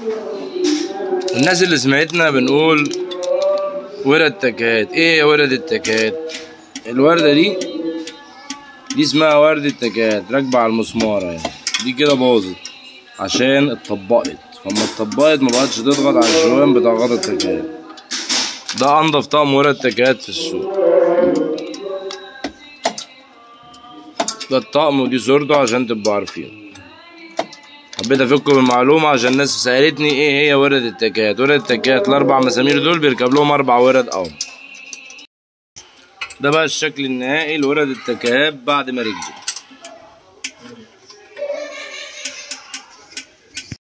الناس اللي سمعتنا بنقول ورد تكات ايه يا ورد التكات الوردة دي دي اسمها وردة تكات راكبة على المسمار يعني دي كده باظت عشان اتطبقت فلما اتطبقت مبقتش تضغط على الجوان بتاع غطا التكات ده انضف طقم ورد تكات في السوق ده الطقم ودي صورته عشان تبقوا عارفين حبيت افككم بالمعلومة عشان الناس سألتني ايه هي ورد التكات ورد التكات الاربع مسامير دول بيركب لهم اربع ورد قوم ده بقى الشكل النهائي لورد التكات بعد ما ركبت